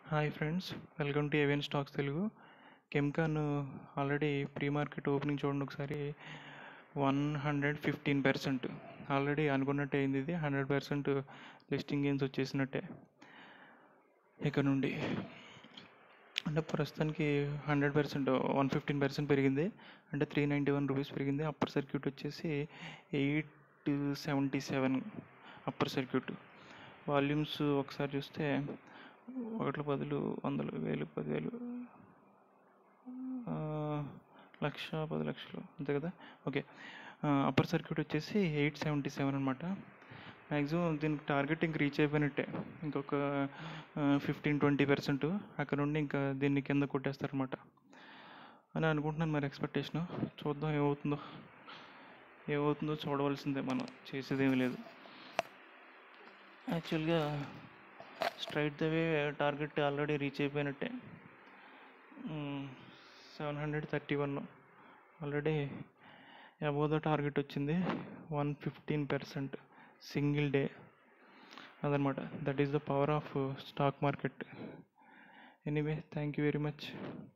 hi friends welcome to Avian stocks Telugu Chemcon already pre market opening చూడండి ఒకసారి one hundred fifteen percent already అనుకున్నట్టే అయింది ఇది హండ్రెడ్ పర్సెంట్ లిస్టింగ్ గేమ్స్ వచ్చేసినట్టే ఇక్కడ నుండి అంటే ప్రస్తుతానికి hundred percent one fifteen percent పెరిగింది అంటే త్రీ నైంటీ వన్ రూపీస్ పెరిగింది అప్పర్ సర్క్యూట్ వచ్చేసి eight seventy seven upper circuit volumes ఒకసారి చూస్తే ఒకట్ల పదులు వందలు వేలు పదివేలు ఆ, లక్ష పది లక్షలు అంతే కదా ఓకే అప్పర్ సర్క్యూట్ వచ్చేసి ఎయిట్ సెవెంటీ సెవెన్ అనమాట మ్యాక్సిమం దీనికి టార్గెట్ ఇంక రీచ్ అయిపోయినట్టే ఇంకొక ఫిఫ్టీన్ ట్వంటీ పర్సెంట్ అక్కడ నుండి ఇంకా దీన్ని కింద కొట్టేస్తారనమాట అని అనుకుంటున్నాను మరి ఎక్స్పెక్టేషన్ చూద్దాం ఏమవుతుందో ఏమవుతుందో చూడవలసిందే మనం చేసేది ఏమీ లేదు యాక్చువల్గా straight away target already reach అయిపోయినట్టే seven hundred thirty one already above the target వచ్చింది one fifteen percent single day అదనమాట that is the power of stock market anyway thank you very much